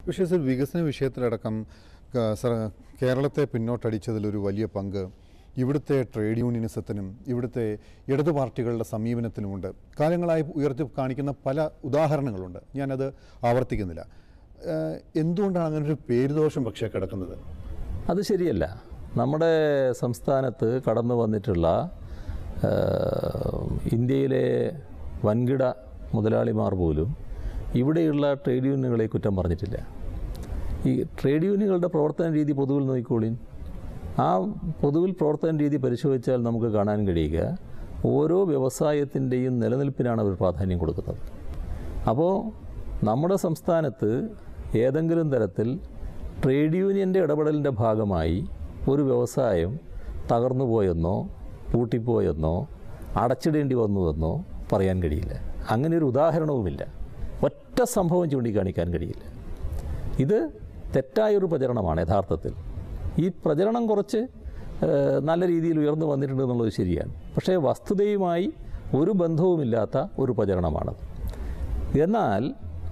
പക്ഷേ സർ വികസന വിഷയത്തിലടക്കം ക- സർ കേരളത്തെ പിന്നോട്ടടിച്ചതിലൊരു വലിയ പങ്ക് ഇവിടുത്തെ ട്രേഡ് യൂണിയനിസത്തിനും ഇവിടുത്തെ ഇടതു പാർട്ടികളുടെ സമീപനത്തിനുമുണ്ട് കാലങ്ങളായി ഉയർത്തി കാണിക്കുന്ന പല ഉദാഹരണങ്ങളുണ്ട് ഞാനത് ആവർത്തിക്കുന്നില്ല ഏഹ് എന്തുകൊണ്ടാണ് അങ്ങനെ ഒരു പേരുദോഷം പക്ഷേ കിടക്കുന്നത് അത് ശരിയല്ല നമ്മുടെ സംസ്ഥാനത്ത് കടന്നു വന്നിട്ടുള്ള ആ, ഇന്ത്യയിലെ വൻകിട മുതലാളിമാർ പോലും ഇവിടെയുള്ള ട്രേഡ് യൂണിയനുകളെ കുറ്റം പറഞ്ഞിട്ടില്ല ഈ ട്രേഡ് യൂണിയനുകളുടെ പ്രവർത്തന രീതി പൊതുവിൽ നോക്കിക്കോളിൻ ആ പൊതുവിൽ പ്രവർത്തന രീതി പരിശോധിച്ചാൽ നമുക്ക് കാണാൻ കഴിയുക ഓരോ വ്യവസായത്തിൻ്റെയും നിലനിൽപ്പിനാണ് അവർ പ്രാധാന്യം കൊടുക്കുന്നത് അപ്പോൾ നമ്മുടെ സംസ്ഥാനത്ത് ഏതെങ്കിലും തരത്തിൽ ട്രേഡ് യൂണിയൻ്റെ ഇടപെടലിൻ്റെ ഭാഗമായി ഒരു വ്യവസായം തകർന്നു പോയെന്നോ പൂട്ടിപ്പോയെന്നോ അടച്ചിടേണ്ടി വന്നുവെന്നോ പറയാൻ കഴിയില്ല അങ്ങനെ ഒരു ഉദാഹരണവുമില്ല ഒറ്റ സംഭവം ചൂണ്ടിക്കാണിക്കാൻ കഴിയില്ല ഇത് തെറ്റായൊരു പ്രചരണമാണ് യഥാർത്ഥത്തിൽ ഈ പ്രചരണം കുറച്ച് ഏഹ്, നല്ല രീതിയിൽ ഉയർന്നു വന്നിട്ടുണ്ട് എന്നുള്ളത് ശരിയാണ് പക്ഷേ വസ്തുതയുമായി ഒരു ബന്ധവുമില്ലാത്ത ഒരു പ്രചരണമാണത് എന്നാൽ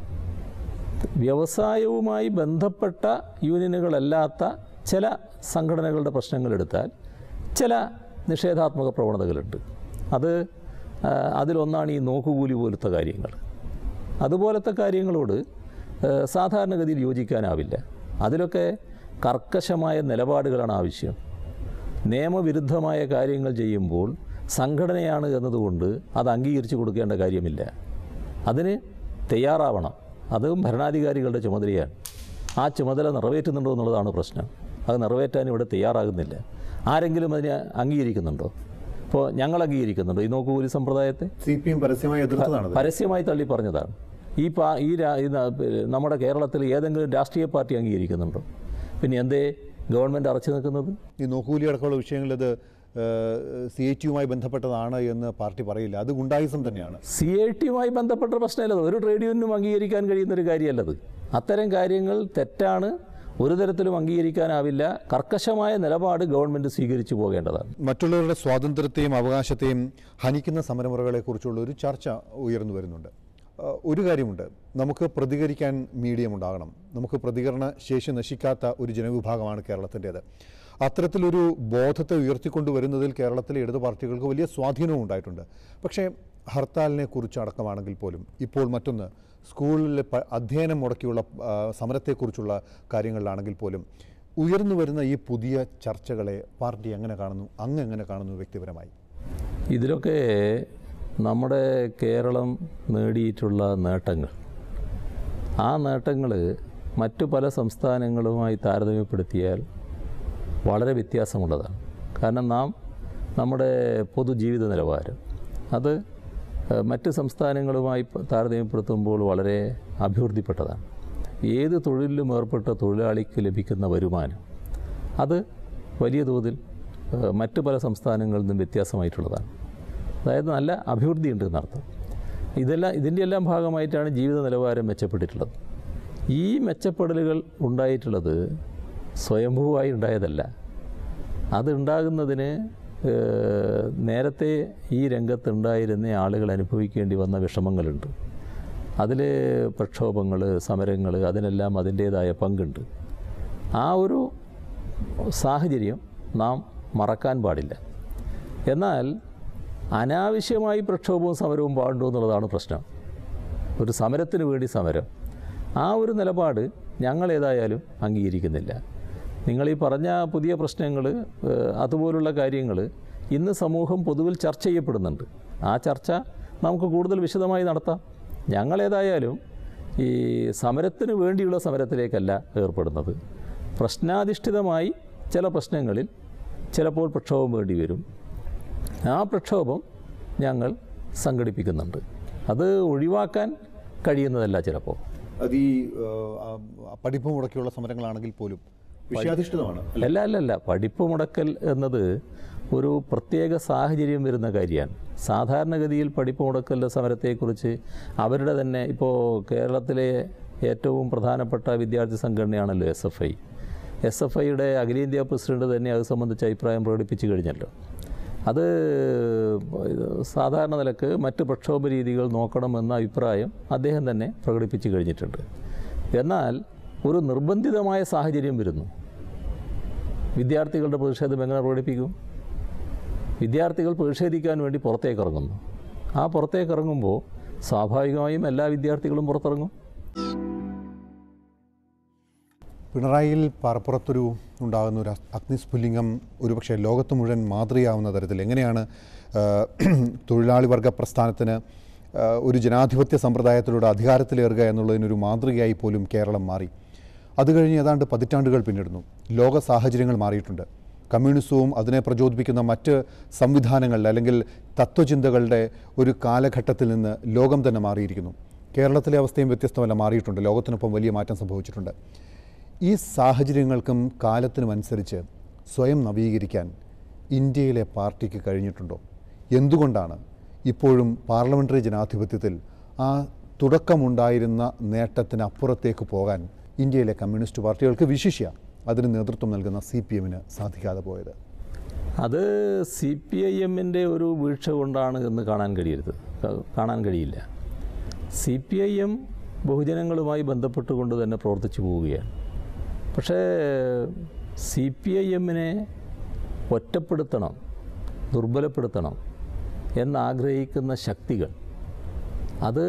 വ്യവസായവുമായി ബന്ധപ്പെട്ട യൂണിയനുകളല്ലാത്ത ചില സംഘടനകളുടെ പ്രശ്നങ്ങളെടുത്താൽ ചില നിഷേധാത്മക പ്രവണതകളുണ്ട് അത് ആ, അതിലൊന്നാണ് ഈ നോക്കുകൂലി പോലത്തെ കാര്യങ്ങൾ അതുപോലത്തെ കാര്യങ്ങളോട് ഏഹ്, സാധാരണഗതിയിൽ യോജിക്കാനാവില്ല അതിലൊക്കെ കർക്കശമായ നിലപാടുകളാണ് ആവശ്യം നിയമവിരുദ്ധമായ കാര്യങ്ങൾ ചെയ്യുമ്പോൾ സംഘടനയാണ് എന്നതുകൊണ്ട് അത് അംഗീകരിച്ചു കൊടുക്കേണ്ട കാര്യമില്ല അതിന് തയ്യാറാവണം അതും ഭരണാധികാരികളുടെ ചുമതലയാണ് ആ ചുമതല നിറവേറ്റുന്നുണ്ടോ എന്നുള്ളതാണ് പ്രശ്നം അത് നിറവേറ്റാൻ ഇവിടെ തയ്യാറാകുന്നില്ല ആരെങ്കിലും അതിനെ അംഗീകരിക്കുന്നുണ്ടോ ഇപ്പോൾ ഞങ്ങൾ അംഗീകരിക്കുന്നുണ്ടോ ഈ നോക്കുകൂലി സമ്പ്രദായത്തെ സി പി എം പരസ്യമായി എതിർത്തതാണത് പരസ്യമായി തള്ളി പറഞ്ഞതാണ് ഈ പാ ഈ രാ- ഈ ന- നമ്മുടെ കേരളത്തിൽ ഏതെങ്കിലും രാഷ്ട്രീയ പാർട്ടി അംഗീകരിക്കുന്നുണ്ടോ പിന്നെ എന്തേ ഗവൺമെൻറ് അറച്ചു നിൽക്കുന്നത് ഈ നോക്കൂലി അടക്കമുള്ള വിഷയങ്ങളിൽ ഇത് സി ഐ ടിയുമായി ബന്ധപ്പെട്ടതാണ് എന്ന് പാർട്ടി പറയില്ല അത് ഗുണ്ടായിസം തന്നെയാണ് സി ഐ ടിയുമായി ബന്ധപ്പെട്ട പ്രശ്നമല്ലത് ഒരു ട്രേഡ് യൂണിയനും അംഗീകരിക്കാൻ കഴിയുന്ന ഒരു കാര്യമല്ലത് അത്തരം കാര്യങ്ങൾ തെറ്റാണ് ഒരു തരത്തിലും അംഗീകരിക്കാനാവില്ല കർക്കശമായ നിലപാട് ഗവൺമെൻറ് സ്വീകരിച്ചു പോകേണ്ടതാണ് മറ്റുള്ളവരുടെ സ്വാതന്ത്ര്യത്തെയും അവകാശത്തെയും ഹനിക്കുന്ന സമരമുറകളെക്കുറിച്ചുള്ള ഒരു ചർച്ച ഉയർന്നു വരുന്നുണ്ട് ആ, ഒരു കാര്യമുണ്ട് നമുക്ക് പ്രതികരിക്കാൻ മീഡിയം ഉണ്ടാകണം നമുക്ക് പ്രതികരണ ശേഷി നശിക്കാത്ത ഒരു ജനവിഭാഗമാണ് കേരളത്തിൻ്റേത് അത്തരത്തിലൊരു ബോധത്തെ ഉയർത്തിക്കൊണ്ടുവരുന്നതിൽ കേരളത്തിലെ ഇടതു പാർട്ടികൾക്ക് വലിയ സ്വാധീനവും ഉണ്ടായിട്ടുണ്ട് പക്ഷേ ഹർത്താലിനെ കുറിച്ച് അടക്കമാണെങ്കിൽ പോലും ഇപ്പോൾ മറ്റൊന്ന് സ്കൂളിലെ പ- അധ്യയനം മുടക്കിയുള്ള ആ, സമരത്തെക്കുറിച്ചുള്ള കാര്യങ്ങളിലാണെങ്കിൽ പോലും ഉയർന്നു വരുന്ന ഈ പുതിയ ചർച്ചകളെ പാർട്ടി എങ്ങനെ കാണുന്നു അങ്ങ് എങ്ങനെ കാണുന്നു വ്യക്തിപരമായി ഇതിലൊക്കെ നമ്മുടെ കേരളം നേടിയിട്ടുള്ള നേട്ടങ്ങൾ ആ നേട്ടങ്ങൾ മറ്റു പല സംസ്ഥാനങ്ങളുമായി താരതമ്യപ്പെടുത്തിയാൽ വളരെ വ്യത്യാസമുള്ളതാണ് കാരണം നാം നമ്മുടെ പൊതുജീവിത നിലവാരം അത് ഏഹ്, മറ്റ് സംസ്ഥാനങ്ങളുമായി പ- താരതമ്യപ്പെടുത്തുമ്പോൾ വളരെ അഭിവൃദ്ധിപ്പെട്ടതാണ് ഏത് തൊഴിലിലും ഏർപ്പെട്ട തൊഴിലാളിക്ക് ലഭിക്കുന്ന വരുമാനം അത് വലിയ തോതിൽ ഏഹ്, മറ്റ് പല സംസ്ഥാനങ്ങളിൽ നിന്നും വ്യത്യാസമായിട്ടുള്ളതാണ് അതായത് നല്ല അഭിവൃദ്ധി ഉണ്ട് എന്നർത്ഥം ഇതെല്ലാം ഇതിൻ്റെ എല്ലാം ഭാഗമായിട്ടാണ് ജീവിത നിലവാരം മെച്ചപ്പെട്ടിട്ടുള്ളത് ഈ മെച്ചപ്പെടലുകൾ ഉണ്ടായിട്ടുള്ളത് സ്വയംഭൂവായി ഉണ്ടായതല്ല അതുണ്ടാകുന്നതിന് ഏഹ്, നേരത്തെ ഈ രംഗത്തുണ്ടായിരുന്ന ആളുകൾ അനുഭവിക്കേണ്ടി വന്ന വിഷമങ്ങളുണ്ട് അതിൽ പ്രക്ഷോഭങ്ങൾ സമരങ്ങൾ അതിനെല്ലാം അതിൻ്റേതായ പങ്കുണ്ട് ആ ഒരു സാഹചര്യം നാം മറക്കാൻ പാടില്ല എന്നാൽ അനാവശ്യമായി പ്രക്ഷോഭവും സമരവും പാടുണ്ടോ എന്നുള്ളതാണ് പ്രശ്നം ഒരു സമരത്തിന് വേണ്ടി സമരം ആ ഒരു നിലപാട് ഞങ്ങൾ ഏതായാലും അംഗീകരിക്കുന്നില്ല നിങ്ങൾ ഈ പറഞ്ഞ പുതിയ പ്രശ്നങ്ങൾ അതുപോലുള്ള കാര്യങ്ങൾ ഇന്ന് സമൂഹം പൊതുവിൽ ചർച്ച ചെയ്യപ്പെടുന്നുണ്ട് ആ ചർച്ച നമുക്ക് കൂടുതൽ വിശദമായി നടത്താം ഞങ്ങളേതായാലും ഈ സമരത്തിന് വേണ്ടിയുള്ള സമരത്തിലേക്കല്ല ഏർപ്പെടുന്നത് പ്രശ്നാധിഷ്ഠിതമായി ചില പ്രശ്നങ്ങളിൽ ചിലപ്പോൾ പ്രക്ഷോഭം വേണ്ടി വരും ആ പ്രക്ഷോഭം ഞങ്ങൾ സംഘടിപ്പിക്കുന്നുണ്ട് അത് ഒഴിവാക്കാൻ കഴിയുന്നതല്ല ചിലപ്പോൾ അത് ഈ പഠിപ്പ് മുടക്കിയുള്ള സമരങ്ങളാണെങ്കിൽ പോലും വിഷയാധിഷ്ഠിതമാണ് അല്ല അല്ല അല്ല പഠിപ്പ് മുടക്കൽ എന്നത് ഒരു പ്രത്യേക സാഹചര്യം വരുന്ന കാര്യമാണ് സാധാരണഗതിയിൽ പഠിപ്പ് മുടക്കലിൻ്റെ സമരത്തെക്കുറിച്ച് അവരുടെ തന്നെ ഇപ്പോൾ കേരളത്തിലെ ഏറ്റവും പ്രധാനപ്പെട്ട വിദ്യാർത്ഥി സംഘടനയാണല്ലോ S F I S F ഐയുടെ അഖിലേന്ത്യാ പ്രസിഡന്റ് തന്നെ അത് സംബന്ധിച്ച് അഭിപ്രായം പ്രകടിപ്പിച്ചു കഴിഞ്ഞല്ലോ അത് സാധാരണ നിലക്ക് മറ്റ് പ്രക്ഷോഭ രീതികൾ നോക്കണമെന്ന അഭിപ്രായം അദ്ദേഹം തന്നെ പ്രകടിപ്പിച്ചു കഴിഞ്ഞിട്ടുണ്ട് എന്നാൽ ഒരു നിർബന്ധിതമായ സാഹചര്യം വരുന്നു വിദ്യാർത്ഥികളുടെ പ്രതിഷേധം എങ്ങനെ പ്രകടിപ്പിക്കും വിദ്യാർത്ഥികൾ പ്രതിഷേധിക്കാൻ വേണ്ടി പുറത്തേക്ക് ഇറങ്ങുന്നു ആ പുറത്തേക്ക് ഇറങ്ങുമ്പോൾ സ്വാഭാവികമായും എല്ലാ വിദ്യാർത്ഥികളും പുറത്തിറങ്ങും പിണറായിയിൽ പാറപ്പുറത്തൊരു ഉണ്ടാകുന്ന ഒരു അഗ്നിസ്ഫുല്ലിംഗം ഒരുപക്ഷെ ലോകത്ത് മുഴുവൻ മാതൃകയാവുന്ന തരത്തിൽ എങ്ങനെയാണ് ആ, തൊഴിലാളി വർഗ പ്രസ്ഥാനത്തിന് ആ, ഒരു ജനാധിപത്യ സമ്പ്രദായത്തിലൂടെ അധികാരത്തിലേറുക എന്നുള്ളതിനൊരു മാതൃകയായി പോലും കേരളം മാറി അത് കഴിഞ്ഞ് ഏതാണ്ട് പതിറ്റാണ്ടുകൾ പിന്നിടുന്നു ലോക സാഹചര്യങ്ങൾ മാറിയിട്ടുണ്ട് കമ്മ്യൂണിസവും അതിനെ പ്രചോദിപ്പിക്കുന്ന മറ്റ് സംവിധാനങ്ങളിൽ അല്ലെങ്കിൽ തത്വചിന്തകളുടെ ഒരു കാലഘട്ടത്തിൽ നിന്ന് ലോകം തന്നെ മാറിയിരിക്കുന്നു കേരളത്തിലെ അവസ്ഥയും വ്യത്യസ്തമല്ല മാറിയിട്ടുണ്ട് ലോകത്തിനൊപ്പം വലിയ മാറ്റം സംഭവിച്ചിട്ടുണ്ട് ഈ സാഹചര്യങ്ങൾക്കും കാലത്തിനും അനുസരിച്ച് സ്വയം നവീകരിക്കാൻ ഇന്ത്യയിലെ പാർട്ടിക്ക് കഴിഞ്ഞിട്ടുണ്ടോ എന്തുകൊണ്ടാണ് ഇപ്പോഴും പാർലമെൻ്ററി ജനാധിപത്യത്തിൽ ആ തുടക്കമുണ്ടായിരുന്ന നേട്ടത്തിനപ്പുറത്തേക്ക് പോകാൻ ഇന്ത്യയിലെ കമ്മ്യൂണിസ്റ്റ് പാർട്ടികൾക്ക് വിശിഷ്യ അതിന് നേതൃത്വം നൽകുന്ന സി പി എമ്മിന് സാധിക്കാതെ പോയത് അത് സി പി ഐ എമ്മിൻ്റെ ഒരു വീഴ്ച കൊണ്ടാണ് എന്ന് കാണാൻ കഴിയരുത് ക- കാണാൻ കഴിയില്ല സി പി ഐ എം ബഹുജനങ്ങളുമായി ബന്ധപ്പെട്ടുകൊണ്ട് തന്നെ പ്രവർത്തിച്ചു പോവുകയാണ് പക്ഷേ സി പി ഐ എമ്മിനെ ഒറ്റപ്പെടുത്തണം ദുർബലപ്പെടുത്തണം എന്നാഗ്രഹിക്കുന്ന ശക്തികൾ അത്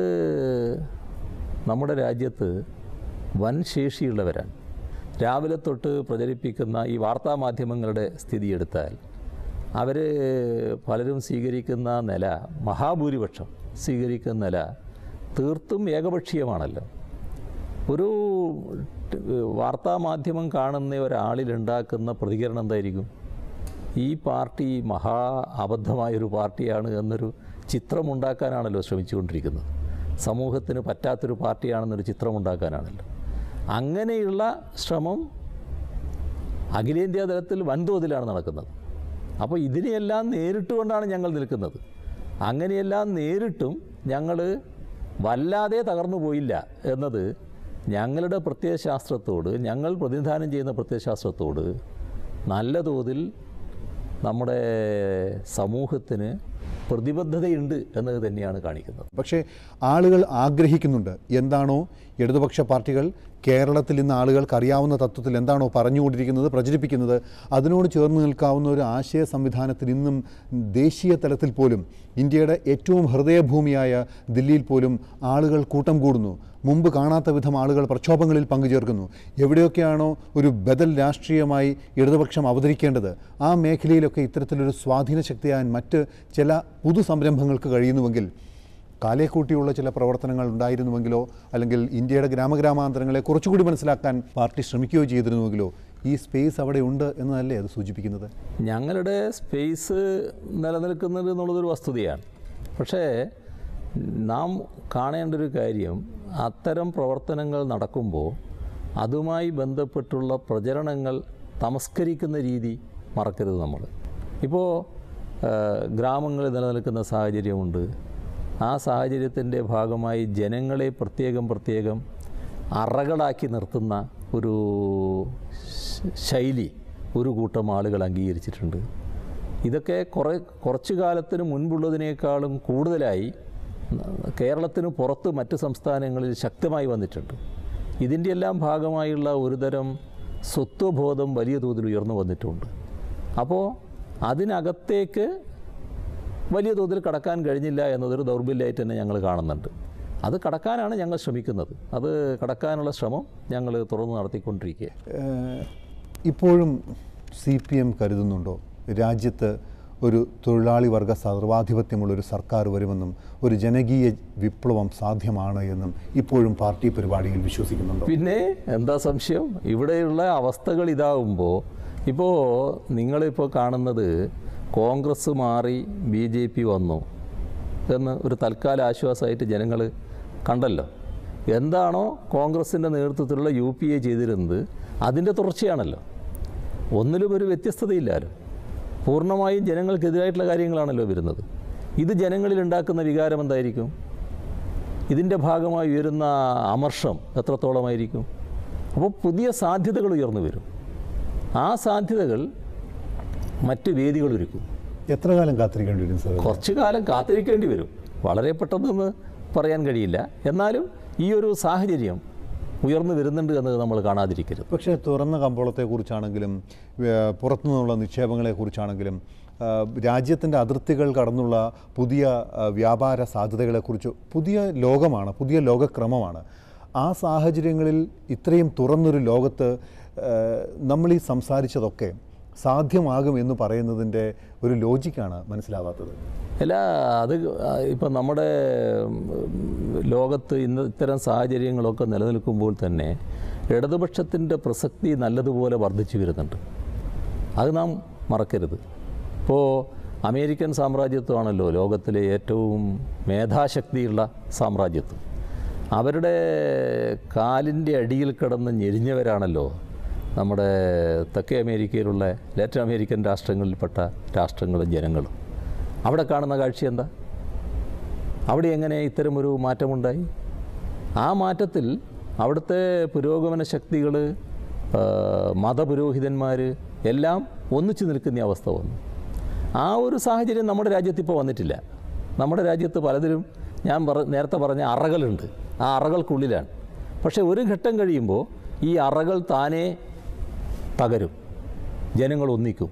നമ്മുടെ രാജ്യത്ത് വൻ ശേഷിയുള്ളവരാണ് രാവിലെ തൊട്ട് പ്രചരിപ്പിക്കുന്ന ഈ വാർത്താ മാധ്യമങ്ങളുടെ സ്ഥിതി എടുത്താൽ അവർ പലരും സ്വീകരിക്കുന്ന നില മഹാഭൂരിപക്ഷം സ്വീകരിക്കുന്ന നില തീർത്തും ഏകപക്ഷീയമാണല്ലോ ഒരു ട്- വാർത്താ മാധ്യമം കാണുന്ന ഒരാളിലുണ്ടാക്കുന്ന പ്രതികരണം എന്തായിരിക്കും ഈ പാർട്ടി മഹാ അബദ്ധമായൊരു പാർട്ടിയാണ് എന്നൊരു ചിത്രമുണ്ടാക്കാനാണല്ലോ ശ്രമിച്ചുകൊണ്ടിരിക്കുന്നത് സമൂഹത്തിന് പറ്റാത്തൊരു പാർട്ടിയാണെന്നൊരു ചിത്രമുണ്ടാക്കാനാണല്ലോ അങ്ങനെയുള്ള ശ്രമം അഖിലേന്ത്യാ തലത്തിൽ വൻതോതിലാണ് നടക്കുന്നത് അപ്പോൾ ഇതിനെയെല്ലാം നേരിട്ടുകൊണ്ടാണ് ഞങ്ങൾ നിൽക്കുന്നത് അങ്ങനെയെല്ലാം നേരിട്ടും ഞങ്ങൾ വല്ലാതെ തകർന്നു പോയില്ല എന്നത് ഞങ്ങളുടെ പ്രത്യയശാസ്ത്രത്തോട് ഞങ്ങൾ പ്രതിനിധാനം ചെയ്യുന്ന പ്രത്യയശാസ്ത്രത്തോട് നല്ല തോതിൽ നമ്മുടെ സമൂഹത്തിന് പ്രതിബദ്ധതയുണ്ട് എന്നത് തന്നെയാണ് കാണിക്കുന്നത് പക്ഷേ ആളുകൾ ആഗ്രഹിക്കുന്നുണ്ട് എന്താണോ ഇടതുപക്ഷ പാർട്ടികൾ കേരളത്തിൽ ഇന്ന് ആളുകൾക്ക് അറിയാവുന്ന തത്വത്തിൽ എന്താണോ പറഞ്ഞുകൊണ്ടിരിക്കുന്നത് പ്രചരിപ്പിക്കുന്നത് അതിനോട് ചേർന്ന് നിൽക്കാവുന്ന ഒരു ആശയ സംവിധാനത്തിൽ ഇന്നും ദേശീയ തലത്തിൽ പോലും ഇന്ത്യയുടെ ഏറ്റവും ഹൃദയഭൂമിയായ ദില്ലിയിൽ പോലും ആളുകൾ കൂട്ടം കൂടുന്നു മുമ്പ് കാണാത്ത വിധം ആളുകൾ പ്രക്ഷോഭങ്ങളിൽ പങ്കുചേർക്കുന്നു എവിടെയൊക്കെയാണോ ഒരു ബദൽ രാഷ്ട്രീയമായി ഇടതുപക്ഷം അവതരിക്കേണ്ടത് ആ മേഖലയിലൊക്കെ ഇത്തരത്തിലൊരു സ്വാധീന ശക്തിയാൻ മറ്റ് ചില പുതു സംരംഭങ്ങൾക്ക് കഴിയുന്നുവെങ്കിൽ കാലേക്കൂട്ടിയുള്ള ചില പ്രവർത്തനങ്ങൾ ഉണ്ടായിരുന്നുവെങ്കിലോ അല്ലെങ്കിൽ ഇന്ത്യയുടെ ഗ്രാമഗ്രാമാന്തരങ്ങളെ കുറച്ചുകൂടി മനസ്സിലാക്കാൻ പാർട്ടി ശ്രമിക്കുകയോ ചെയ്തിരുന്നുവെങ്കിലോ ഈ സ്പേസ് അവിടെ ഉണ്ട് എന്നതല്ലേ അത് സൂചിപ്പിക്കുന്നത് ഞങ്ങളുടെ സ്പേസ് നിലനിൽക്കുന്നത് എന്നുള്ളതൊരു വസ്തുതയാണ് പക്ഷേ നാം കാണേണ്ട ഒരു കാര്യം അത്തരം പ്രവർത്തനങ്ങൾ നടക്കുമ്പോൾ അതുമായി ബന്ധപ്പെട്ടുള്ള പ്രചരണങ്ങൾ തമസ്കരിക്കുന്ന രീതി മറക്കരുത് നമ്മൾ ഇപ്പോൾ ഗ്രാമങ്ങളിൽ നിലനിൽക്കുന്ന സാഹചര്യമുണ്ട് ആ സാഹചര്യത്തിൻ്റെ ഭാഗമായി ജനങ്ങളെ പ്രത്യേകം പ്രത്യേകം അറകളാക്കി നിർത്തുന്ന ഒരു ശ- ശൈലി ഒരു കൂട്ടം ആളുകൾ അംഗീകരിച്ചിട്ടുണ്ട് ഇതൊക്കെ കുറേ കുറച്ചു കാലത്തിന് മുൻപുള്ളതിനേക്കാളും കൂടുതലായി കേരളത്തിന് പുറത്ത് മറ്റ് സംസ്ഥാനങ്ങളിൽ ശക്തമായി വന്നിട്ടുണ്ട് ഇതിൻ്റെ എല്ലാം ഭാഗമായുള്ള ഒരുതരം സ്വത്വബോധം വലിയ തോതിൽ ഉയർന്നു വന്നിട്ടുണ്ട് അപ്പോൾ അതിനകത്തേക്ക് വലിയ തോതിൽ കടക്കാൻ കഴിഞ്ഞില്ല എന്നതൊരു ദൗർബല്യമായിട്ട് തന്നെ ഞങ്ങൾ കാണുന്നുണ്ട് അത് കടക്കാനാണ് ഞങ്ങൾ ശ്രമിക്കുന്നത് അത് കടക്കാനുള്ള ശ്രമം ഞങ്ങൾ തുറന്നു നടത്തിക്കൊണ്ടിരിക്കുക ഏഹ് ഇപ്പോഴും സി പി എം കരുതുന്നുണ്ടോ രാജ്യത്ത് ഒരു തൊഴിലാളി വർഗ സർവാധിപത്യമുള്ളൊരു സർക്കാർ വരുമെന്നും ഒരു ജനകീയ വിപ്ലവം സാധ്യമാണ് എന്നും ഇപ്പോഴും പാർട്ടി പരിപാടിയിൽ വിശ്വസിക്കുന്നുണ്ടോ പിന്നെ എന്താ സംശയം ഇവിടെയുള്ള അവസ്ഥകൾ ഇതാവുമ്പോൾ ഇപ്പോൾ നിങ്ങളിപ്പോൾ കാണുന്നത് കോൺഗ്രസ് മാറി ബി ജെ പി വന്നു എന്ന് ഒരു തൽക്കാല ആശ്വാസമായിട്ട് ജനങ്ങൾ കണ്ടല്ലോ എന്താണോ കോൺഗ്രസിൻ്റെ നേതൃത്വത്തിലുള്ള യു പി എ ചെയ്തിരുന്നത് അതിൻ്റെ തുടർച്ചയാണല്ലോ ഒന്നിലും ഒരു വ്യത്യസ്തതയില്ലല്ലോ പൂർണ്ണമായും ജനങ്ങൾക്കെതിരായിട്ടുള്ള കാര്യങ്ങളാണല്ലോ വരുന്നത് ഇത് ജനങ്ങളിൽ ഉണ്ടാക്കുന്ന വികാരം എന്തായിരിക്കും ഇതിൻ്റെ ഭാഗമായി ഉയരുന്ന അമർഷം എത്രത്തോളമായിരിക്കും അപ്പോൾ പുതിയ സാധ്യതകൾ ഉയർന്നു വരും ആ സാധ്യതകൾ മറ്റ് വേദികൾ ഒരുക്കും എത്ര കാലം കാത്തിരിക്കേണ്ടി വരും സാർ കുറച്ചു കാലം കാത്തിരിക്കേണ്ടി വരും വളരെ പെട്ടെന്നൊന്ന് പറയാൻ കഴിയില്ല എന്നാലും ഈ ഒരു സാഹചര്യം ഉയർന്നു വരുന്നുണ്ട് എന്നത് നമ്മൾ കാണാതിരിക്കരുത് പക്ഷേ തുറന്ന കമ്പോളത്തെക്കുറിച്ചാണെങ്കിലും ഏഹ്, പുറത്തുനിന്നുള്ള നിക്ഷേപങ്ങളെക്കുറിച്ചാണെങ്കിലും രാജ്യത്തിൻ്റെ അതിർത്തികൾ കടന്നുള്ള പുതിയ ആ, വ്യാപാര സാധ്യതകളെക്കുറിച്ച് പുതിയ ലോകമാണ് പുതിയ ലോകക്രമമാണ് ആ സാഹചര്യങ്ങളിൽ ഇത്രയും തുറന്നൊരു ലോകത്ത് ഏഹ്, നമ്മൾ ഈ സംസാരിച്ചതൊക്കെ സാധ്യമാകും എന്ന് പറയുന്നതിൻ്റെ ഒരു ലോജിക്കാണ് മനസ്സിലാവാത്തത് അല്ല അത് ഇപ്പം നമ്മുടെ ഉം, ലോകത്ത് ഇന്ന് ഇത്തരം സാഹചര്യങ്ങളൊക്കെ നിലനിൽക്കുമ്പോൾ തന്നെ ഇടതുപക്ഷത്തിൻ്റെ പ്രസക്തി നല്ലതുപോലെ വർദ്ധിച്ചു വരുന്നുണ്ട് അത് നാം മറക്കരുത് ഇപ്പോൾ അമേരിക്കൻ സാമ്രാജ്യത്വമാണല്ലോ ലോകത്തിലെ ഏറ്റവും മേധാശക്തിയുള്ള സാമ്രാജ്യത്വം അവരുടെ കാലിൻ്റെ അടിയിൽ കിടന്ന് ഞെരിഞ്ഞവരാണല്ലോ നമ്മുടെ തെക്കേ അമേരിക്കയിലുള്ള ലാറ്റിൻ അമേരിക്കൻ രാഷ്ട്രങ്ങളിൽപ്പെട്ട രാഷ്ട്രങ്ങളും ജനങ്ങളും അവിടെ കാണുന്ന കാഴ്ച എന്താ അവിടെ എങ്ങനെ ഇത്തരമൊരു മാറ്റമുണ്ടായി ആ മാറ്റത്തിൽ അവിടുത്തെ പുരോഗമന ശക്തികൾ മതപുരോഹിതന്മാർ എല്ലാം ഒന്നിച്ചു നിൽക്കുന്ന അവസ്ഥ വന്നു ആ ഒരു സാഹചര്യം നമ്മുടെ രാജ്യത്ത് ഇപ്പോൾ വന്നിട്ടില്ല നമ്മുടെ രാജ്യത്ത് പലതിലും ഞാൻ പറ നേരത്തെ പറഞ്ഞ അറകളുണ്ട് ആ അറകൾക്കുള്ളിലാണ് പക്ഷേ ഒരു ഘട്ടം കഴിയുമ്പോൾ ഈ അറകൾ താനേ തകരും ജനങ്ങൾ ഒന്നിക്കും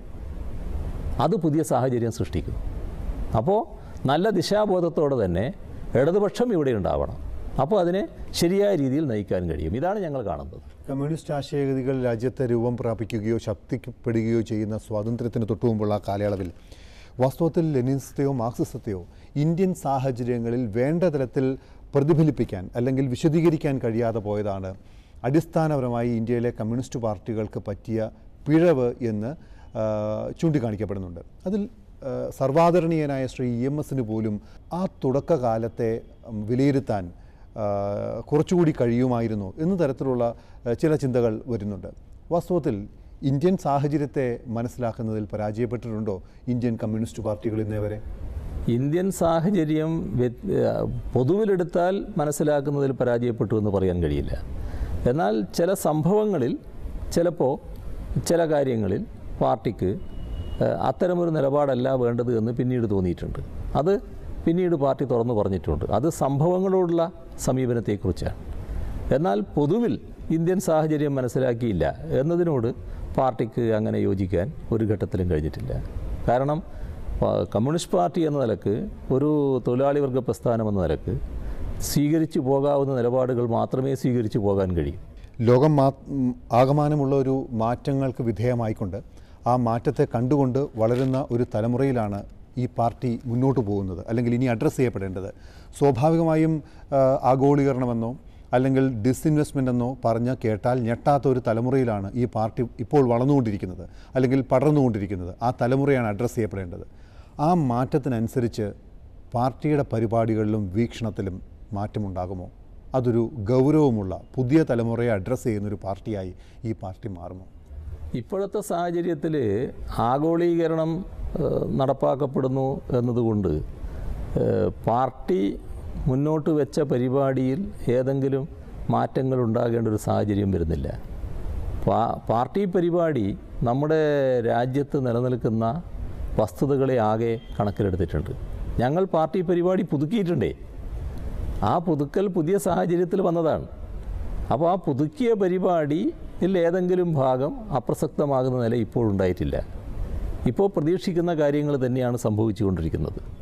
അത് പുതിയ സാഹചര്യം സൃഷ്ടിക്കും അപ്പോൾ നല്ല ദിശാബോധത്തോടെ തന്നെ ഇടതുപക്ഷം ഇവിടെ ഉണ്ടാവണം അപ്പോൾ അതിനെ ശരിയായ രീതിയിൽ നയിക്കാൻ കഴിയും ഇതാണ് ഞങ്ങൾ കാണുന്നത് കമ്മ്യൂണിസ്റ്റ് ആശയഗതികൾ രാജ്യത്തെ രൂപം പ്രാപിക്കുകയോ ശക്തിപ്പെടുകയോ ചെയ്യുന്ന സ്വാതന്ത്ര്യത്തിന് തൊട്ടുമുമ്പുള്ള ആ കാലയളവിൽ വാസ്തവത്തിൽ ലെനിനിസത്തെയോ മാർക്സിസത്തെയോ ഇന്ത്യൻ സാഹചര്യങ്ങളിൽ വേണ്ട തരത്തിൽ പ്രതിഫലിപ്പിക്കാൻ അല്ലെങ്കിൽ വിശദീകരിക്കാൻ കഴിയാതെ പോയതാണ് അടിസ്ഥാനപരമായി ഇന്ത്യയിലെ കമ്മ്യൂണിസ്റ്റ് പാർട്ടികൾക്ക് പറ്റിയ പിഴവ് എന്ന് ആ, ചൂണ്ടിക്കാണിക്കപ്പെടുന്നുണ്ട് അതിൽ ആ, സർവാദരണീയനായ ശ്രീ ഇ എം എസിന് പോലും ആ തുടക്കകാലത്തെ ഉം, വിലയിരുത്താൻ ആ, കുറച്ചുകൂടി കഴിയുമായിരുന്നു എന്ന തരത്തിലുള്ള ആ, ചില ചിന്തകൾ വരുന്നുണ്ട് വാസ്തവത്തിൽ ഇന്ത്യൻ സാഹചര്യത്തെ മനസ്സിലാക്കുന്നതിൽ പരാജയപ്പെട്ടിട്ടുണ്ടോ ഇന്ത്യൻ കമ്മ്യൂണിസ്റ്റ് പാർട്ടികൾ ഇന്നേ വരെ ഇന്ത്യൻ സാഹചര്യം വ്യത്- ആ, പൊതുവിലെടുത്താൽ മനസ്സിലാക്കുന്നതിൽ പരാജയപ്പെട്ടു എന്ന് പറയാൻ കഴിയില്ല എന്നാൽ ചില സംഭവങ്ങളിൽ ചിലപ്പോൾ ചില കാര്യങ്ങളിൽ പാർട്ടിക്ക് ആ, അത്തരമൊരു നിലപാടല്ല വേണ്ടത് എന്ന് പിന്നീട് തോന്നിയിട്ടുണ്ട് അത് പിന്നീട് പാർട്ടി തുറന്നു പറഞ്ഞിട്ടുണ്ട് അത് സംഭവങ്ങളോടുള്ള സമീപനത്തെക്കുറിച്ചാണ് എന്നാൽ പൊതുവിൽ ഇന്ത്യൻ സാഹചര്യം മനസ്സിലാക്കിയില്ല എന്നതിനോട് പാർട്ടിക്ക് അങ്ങനെ യോജിക്കാൻ ഒരു ഘട്ടത്തിലും കഴിഞ്ഞിട്ടില്ല കാരണം പ- കമ്മ്യൂണിസ്റ്റ് പാർട്ടി എന്ന നിലക്ക് ഒരു തൊഴിലാളി വർഗ പ്രസ്ഥാനം എന്ന നിലക്ക് സ്വീകരിച്ചു പോകാവുന്ന നിലപാടുകൾ മാത്രമേ സ്വീകരിച്ചു പോകാൻ കഴിയൂ ലോകം മാ ഉം, ആകമാനമുള്ള ഒരു മാറ്റങ്ങൾക്ക് വിധേയമായിക്കൊണ്ട് ആ മാറ്റത്തെ കണ്ടുകൊണ്ട് വളരുന്ന ഒരു തലമുറയിലാണ് ഈ പാർട്ടി മുന്നോട്ട് പോകുന്നത് അല്ലെങ്കിൽ ഇനി അഡ്രസ്സ് ചെയ്യപ്പെടേണ്ടത് സ്വാഭാവികമായും ആ, ആഗോളീകരണമെന്നോ അല്ലെങ്കിൽ ഡിസ്ഇൻവെസ്റ്റ്മെൻ്റ് എന്നോ പറഞ്ഞ് കേട്ടാൽ ഞെട്ടാത്ത ഒരു തലമുറയിലാണ് ഈ പാർട്ടി ഇപ്പോൾ വളർന്നുകൊണ്ടിരിക്കുന്നത് അല്ലെങ്കിൽ പടർന്നുകൊണ്ടിരിക്കുന്നത് ആ തലമുറയാണ് അഡ്രസ്സ് ചെയ്യപ്പെടേണ്ടത് ആ മാറ്റത്തിനനുസരിച്ച് പാർട്ടിയുടെ പരിപാടികളിലും വീക്ഷണത്തിലും മാറ്റമുണ്ടാകുമോ അതൊരു ഗൗരവമുള്ള പുതിയ തലമുറയെ അഡ്രസ്സ് ചെയ്യുന്നൊരു പാർട്ടിയായി ഈ പാർട്ടി മാറുമോ ഇപ്പോഴത്തെ സാഹചര്യത്തിൽ ആഗോളീകരണം ഏഹ്, നടപ്പാക്കപ്പെടുന്നു എന്നതുകൊണ്ട് ഏഹ്, പാർട്ടി മുന്നോട്ട് വെച്ച പരിപാടിയിൽ ഏതെങ്കിലും മാറ്റങ്ങൾ ഉണ്ടാകേണ്ട ഒരു സാഹചര്യം വരുന്നില്ല പാ- പാർട്ടി പരിപാടി നമ്മുടെ രാജ്യത്ത് നിലനിൽക്കുന്ന വസ്തുതകളെ ആകെ കണക്കിലെടുത്തിട്ടുണ്ട് ഞങ്ങൾ പാർട്ടി പരിപാടി പുതുക്കിയിട്ടുണ്ടേ ആ പുതുക്കൽ പുതിയ സാഹചര്യത്തിൽ വന്നതാണ് അപ്പോൾ ആ പുതുക്കിയ പരിപാടിയിൽ ഏതെങ്കിലും ഭാഗം അപ്രസക്തമാകുന്ന നില ഇപ്പോൾ ഉണ്ടായിട്ടില്ല ഇപ്പോൾ പ്രതീക്ഷിക്കുന്ന കാര്യങ്ങൾ തന്നെയാണ് സംഭവിച്ചുകൊണ്ടിരിക്കുന്നത്